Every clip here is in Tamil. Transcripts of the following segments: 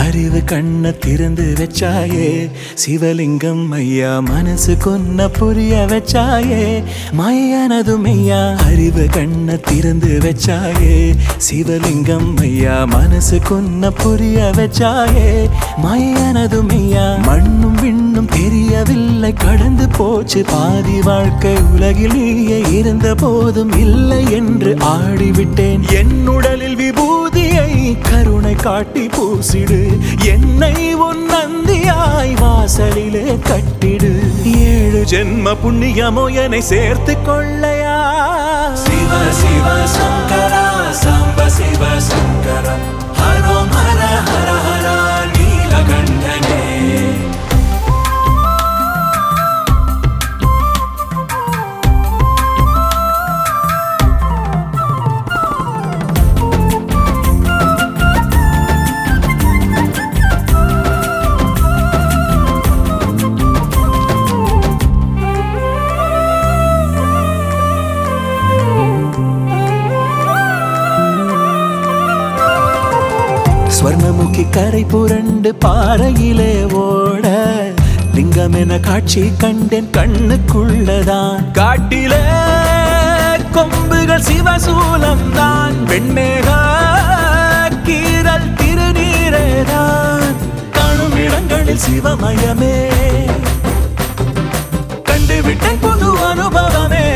அறிவு கண்ண திறந்து வச்சாயே சிவலிங்கம் ஐயா மனசு கொன்ன புரிய வச்சாயே மையானதும் ஐயா அறிவு கண்ண திறந்து வச்சாயே சிவலிங்கம் ஐயா மனசு கொன்ன புரிய வச்சாயே மையானதும் ஐயா மண்ணும் விண்ணும் தெரியவில்லை கடந்து போச்சு பாதி வாழ்க்கை உலகில் நீயே இருந்த போதும் இல்லை என்று ஆடிவிட்டேன் என் உடலில் விபூதியை கருணை காட்டி பூசிடு என்னை உன் நந்தியாய் வாசலிலே கட்டிடு ஏழு ஜென்ம புண்ணியமோ என்னை சேர்த்து கொள்ளையா சிவ சிவ சங்கரா சாம்ப சிவ சங்கரா ஹரோம் ஹர ஹர ஹர நீலகண்டனே ஸ்வர்ணமுகி கரை புரண்டு பாறையிலே ஓட லிங்கம் என காட்சி கண்டேன் கண்ணுக்குள்ளதான் காட்டிலே கொம்புகள் சிவசூலம் தான் வெண்மேக கீரல் திருநீரேதான் காணும் இடங்களில் சிவமயமே கண்டுவிட்டேன் புது அனுபவமே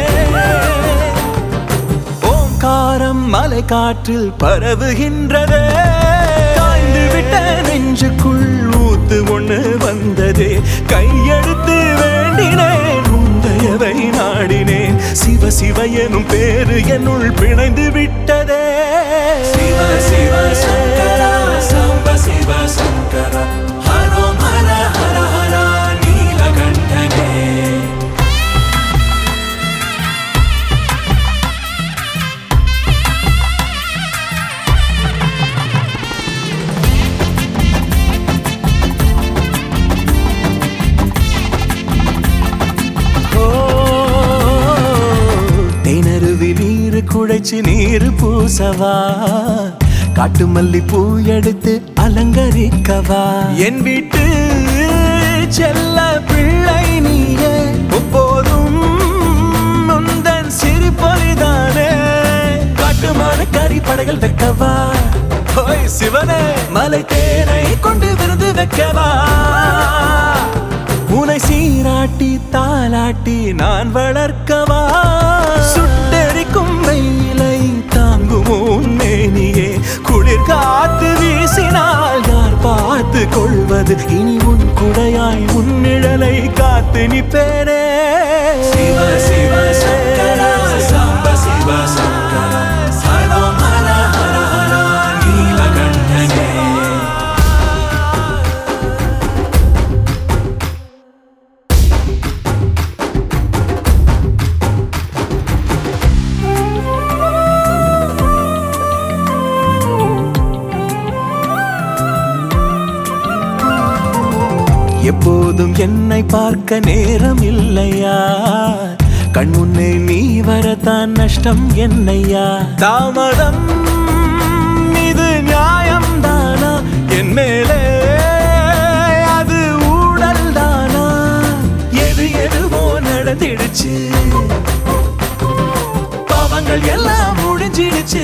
ஓங்காரம் மலை காற்றில் பரவுகின்றதே காய்ந்து விட்ட நெஞ்சுக்குள் ஊத்து ஒண்ணு வந்ததே கையெடுத்து வேண்டினேன் உந்தையவை நாடினேன் சிவ சிவ எனும் பேரு என்னுள் பிணைந்து விட்டதே சிவ சிவ சங்கரா சாம்ப சிவ சங்கரா ஹரோம் ஹர ஹர ஹர நீலகண்டனே ஓ, தேனருவி நீரு குழைச்சு நீரு பூசவா காட்டு மல்லி பூ எடுத்து அலங்கரிக்கவா என் வீட்டு செல்ல பிள்ளை நீயே எப்போதும் முந்தன் சிரிப்பொலிதானே காட்டுமான கறி படைகள் வைக்கவா ஹோய் சிவனே மலை தேனை கொண்டு விருந்து வைக்கவா உனை சீராட்டி தாலாட்டி நான் வளர்க்கவா சுட்டெரிக்கும் வெயிலை தாங்குமோ மேனியே குளிர் காத்து வீசினால் யார் பார்த்து கொள்வது இனி உன் குடையாய் உன் நிழலை காத்து நிற்பேனே சிவ சிவ சங்கரா சாம்ப சிவ சங்கரா சர்வம் ஹர ஹர ஹர நீலகண்டனே எப்போதும் என்னை பார்க்க நேரம் இல்லையா கண் முன்னே நீ வரத்தான் நஷ்டம் என்னையா தாமதம் இது நியாயம் தானா என் மேலே அது ஊழல் தானா எது எதுவோ நடந்திடுச்சு பாவங்கள் எல்லாம் முடிஞ்சிடுச்சு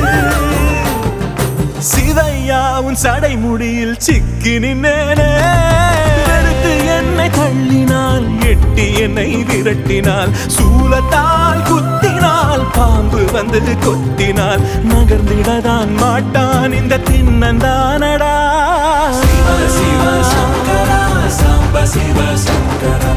சிவையா உன் சடை முடியில் சிக்கி நின்னேனே எடுத்து என்னை தள்ளினால் எட்டி என்னை விரட்டினால் சூலத்தால் குத்தினால் பாம்பு வந்து கொத்தினால் நகர்ந்திடதான் மாட்டான் இந்த தின்னந்தானடா சிவ சிவ சங்கரா சாம்ப சிவ சங்கரா